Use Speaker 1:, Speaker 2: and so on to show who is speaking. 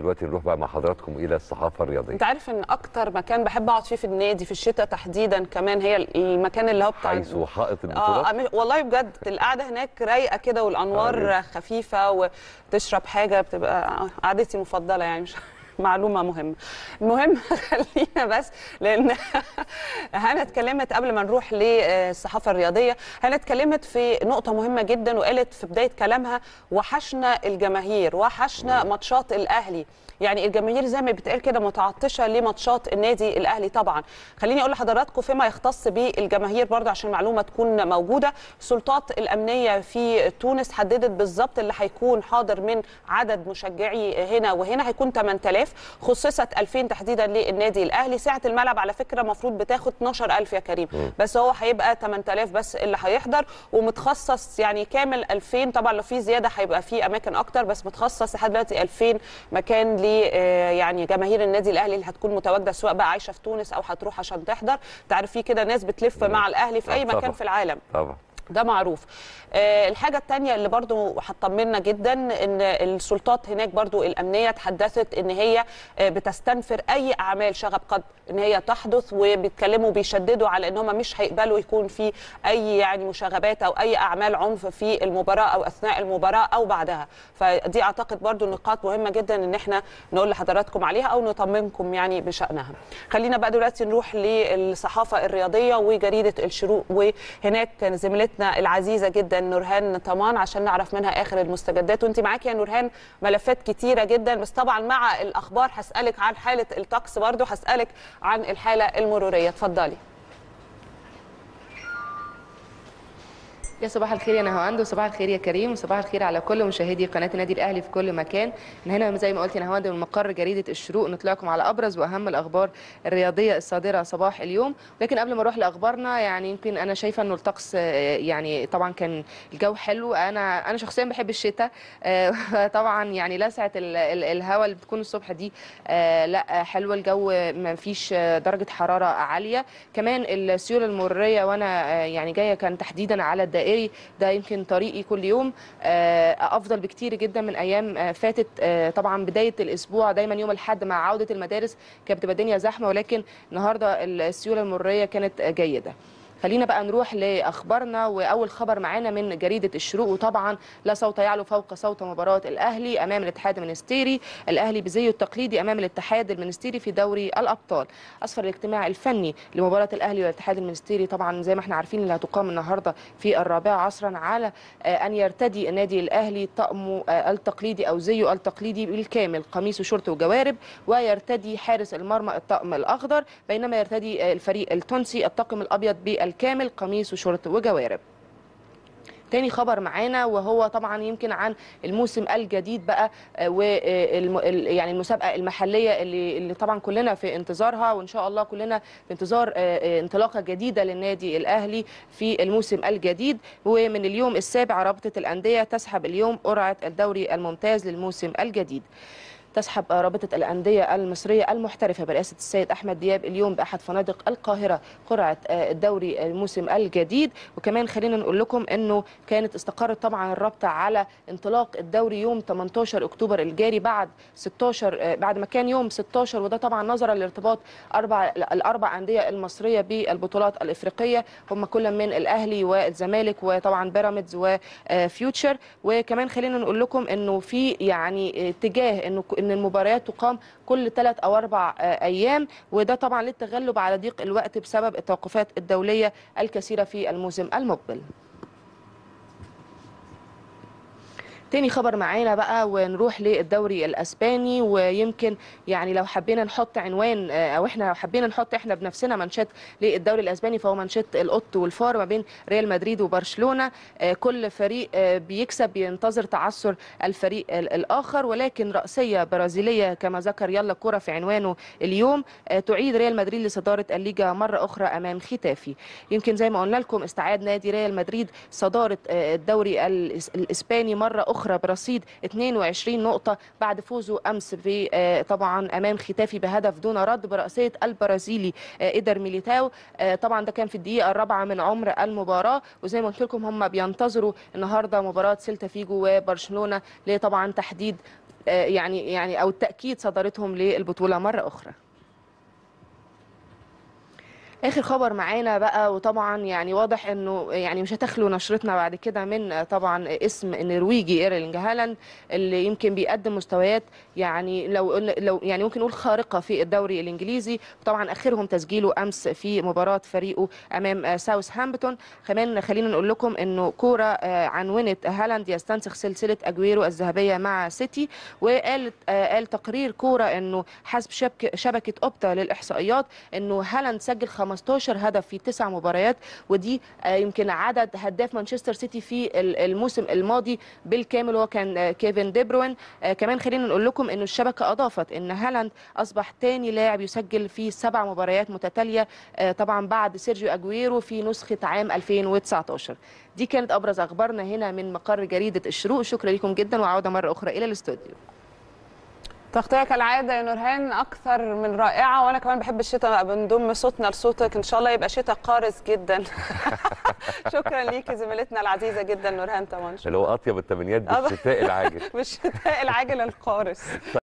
Speaker 1: دلوقتي نروح بقى مع حضراتكم الى الصحافه الرياضيه
Speaker 2: انت عارف ان اكتر مكان بحب اقعد فيه في النادي في الشتاء تحديدا كمان هي المكان اللي هو بتاع
Speaker 1: حيث حائط
Speaker 2: اه
Speaker 1: البطولات
Speaker 2: أم- والله بجد القعده هناك رايقه كده والانوار
Speaker 1: آه،
Speaker 2: خفيفه وتشرب حاجه بتبقى قعدتي المفضله يعني مش معلومه مهمه المهم خلينا بس لان هنا اتكلمت قبل ما نروح للصحافه الرياضيه هنا اتكلمت في نقطه مهمه جدا وقالت في بدايه كلامها وحشنا الجماهير وحشنا ماتشات الاهلي يعني الجماهير زي ما بتقال كده متعطشه لماتشات النادي الاهلي طبعا خليني اقول لحضراتكم فيما يختص بالجماهير برضه عشان المعلومه تكون موجوده السلطات الامنيه في تونس حددت بالظبط اللي هيكون حاضر من عدد مشجعي هنا وهنا هيكون 8000 خصصت 2000 تحديدا للنادي الاهلي سعه الملعب على فكره المفروض بتاخد 12000 يا كريم بس هو هيبقى 8000 بس اللي هيحضر ومتخصص يعني كامل 2000 طبعا لو في زياده هيبقى في اماكن اكتر بس متخصص لحد دلوقتي 2000 مكان ل آه، يعني جماهير النادي الاهلي اللي هتكون متواجده سواء بقى عايشه في تونس او هتروح عشان تحضر تعرف في كده ناس بتلف مع الاهلي في
Speaker 1: آه،
Speaker 2: اي مكان
Speaker 1: طبعاً.
Speaker 2: في العالم
Speaker 1: طبعا
Speaker 2: ده معروف آه، الحاجة التانية اللي برضو هتطمنا جدا ان السلطات هناك برضو الأمنية تحدثت ان هي آه، بتستنفر أي أعمال شغب قد ان هي تحدث وبيتكلموا بيشددوا على ان هم مش هيقبلوا يكون في أي يعني مشاغبات أو أي أعمال عنف في المباراة أو أثناء المباراة أو بعدها فدي أعتقد برضو نقاط مهمة جدا ان احنا نقول لحضراتكم عليها أو نطمنكم يعني بشأنها خلينا بقى دلوقتي نروح للصحافة الرياضية وجريدة الشروق وهناك كان زميلتنا العزيزة جدا نورهان طمان عشان نعرف منها آخر المستجدات وانت معاكي يا نورهان ملفات كتيرة جدا بس طبعا مع الأخبار هسألك عن حالة الطقس برضو هسألك عن الحالة المرورية اتفضلي
Speaker 3: يا صباح الخير يا نهاوند وصباح الخير يا كريم وصباح الخير على كل مشاهدي قناه النادي الاهلي في كل مكان من هنا زي ما قلت يا نهاوند من مقر جريده الشروق نطلعكم على ابرز واهم الاخبار الرياضيه الصادره صباح اليوم لكن قبل ما اروح لاخبارنا يعني يمكن انا شايفه انه الطقس آه، يعني طبعا كان الجو حلو انا انا شخصيا بحب الشتاء آه، طبعا يعني لسعه ال- ال- الهواء اللي بتكون الصبح دي آه، لا حلوه الجو ما فيش آه، درجه حراره عاليه كمان السيوله المروريه وانا آه، يعني جايه كان تحديدا على الدائري ده يمكن طريقي كل يوم آه، افضل بكتير جدا من ايام آه، فاتت آه، طبعا بدايه الاسبوع دايما يوم الاحد مع عوده المدارس كانت بتبقى الدنيا زحمه ولكن النهارده السيوله المروريه كانت آه، جيده خلينا بقى نروح لاخبارنا واول خبر معانا من جريده الشروق وطبعا لا صوت يعلو فوق صوت مباراه الاهلي امام الاتحاد المنستيري الاهلي بزيه التقليدي امام الاتحاد المنستيري في دوري الابطال اسفر الاجتماع الفني لمباراه الاهلي والاتحاد المنستيري طبعا زي ما احنا عارفين اللي هتقام النهارده في الرابعه عصرا على آه، ان يرتدي النادي الاهلي طقمه آه، التقليدي او زيه التقليدي بالكامل قميص وشورت وجوارب ويرتدي حارس المرمى الطقم الاخضر بينما يرتدي آه، الفريق التونسي الطاقم الابيض بالكامل قميص وشورت وجوارب تاني خبر معانا وهو طبعا يمكن عن الموسم الجديد بقى و يعني المسابقه المحليه اللي اللي طبعا كلنا في انتظارها وان شاء الله كلنا في انتظار آه، آه، انطلاقه جديده للنادي الاهلي في الموسم الجديد ومن اليوم السابع رابطه الانديه تسحب اليوم قرعه الدوري الممتاز للموسم الجديد تسحب رابطة الأندية المصرية المحترفة برئاسة السيد أحمد دياب اليوم بأحد فنادق القاهرة قرعة آه، الدوري الموسم الجديد وكمان خلينا نقول لكم أنه كانت استقرت طبعا الرابطة على انطلاق الدوري يوم 18 أكتوبر الجاري بعد 16 آه، بعد ما كان يوم 16 وده طبعا نظرا لارتباط أربع الأربع أندية المصرية بالبطولات الإفريقية هم كل من الأهلي والزمالك وطبعا بيراميدز وفيوتشر وكمان خلينا نقول لكم أنه في يعني اتجاه أنه ان المباريات تقام كل ثلاث او اربع آه، ايام وده طبعا للتغلب على ضيق الوقت بسبب التوقفات الدوليه الكثيره في الموسم المقبل تاني خبر معانا بقى ونروح للدوري الاسباني ويمكن يعني لو حبينا نحط عنوان آه، او احنا لو حبينا نحط احنا بنفسنا منشات للدوري الاسباني فهو منشات القط والفار ما بين ريال مدريد وبرشلونه آه، كل فريق آه، بيكسب بينتظر تعثر الفريق ال- الاخر ولكن راسيه برازيليه كما ذكر يلا كره في عنوانه اليوم آه، تعيد ريال مدريد لصداره الليجا مره اخرى امام ختافي يمكن زي ما قلنا لكم استعاد نادي ريال مدريد صداره آه، الدوري الإس- الاسباني مره اخرى برصيد 22 نقطه بعد فوزه امس في آه، طبعا امام ختافي بهدف دون رد براسيه البرازيلي آه، ايدر ميليتاو آه، طبعا ده كان في الدقيقه الرابعه من عمر المباراه وزي ما قلت لكم هم بينتظروا النهارده مباراه سيلتا فيجو وبرشلونه لطبعا تحديد آه، يعني يعني او التاكيد صدارتهم للبطوله مره اخرى اخر خبر معانا بقى وطبعا يعني واضح انه يعني مش هتخلو نشرتنا بعد كده من آه، طبعا اسم النرويجي ايرلينج هالاند اللي يمكن بيقدم مستويات يعني لو قلنا- لو يعني ممكن نقول خارقه في الدوري الانجليزي طبعا اخرهم تسجيله امس في مباراه فريقه امام آه، ساوثهامبتون كمان خلينا نقول لكم انه كوره آه، عنونت هالاند يستنسخ سلسله اجويرو الذهبيه مع سيتي وقال آه، قال تقرير كوره انه حسب شبكه شبكه اوبتا للاحصائيات انه هالاند سجل 15 هدف في تسع مباريات ودي آه، يمكن عدد هداف مانشستر سيتي في ال- الموسم الماضي بالكامل هو كان آه، كيفن دي بروين آه، كمان خلينا نقول لكم انه الشبكه اضافت ان هالاند اصبح ثاني لاعب يسجل في سبع مباريات متتاليه آه، طبعا بعد سيرجيو اجويرو في نسخه عام 2019 دي كانت ابرز اخبارنا هنا من مقر جريده الشروق شكرا لكم جدا وعوده مره اخرى الى الاستوديو
Speaker 2: تغطية كالعادة يا نورهان أكثر من رائعة وأنا كمان بحب الشتاء بنضم صوتنا لصوتك إن شاء الله يبقى شتاء قارس جدا شكرا ليكي زميلتنا العزيزة جدا نورهان طبعا
Speaker 1: اللي هو اطيب التمنيات
Speaker 2: آه.
Speaker 1: بالشتاء العاجل
Speaker 2: بالشتاء العاجل القارس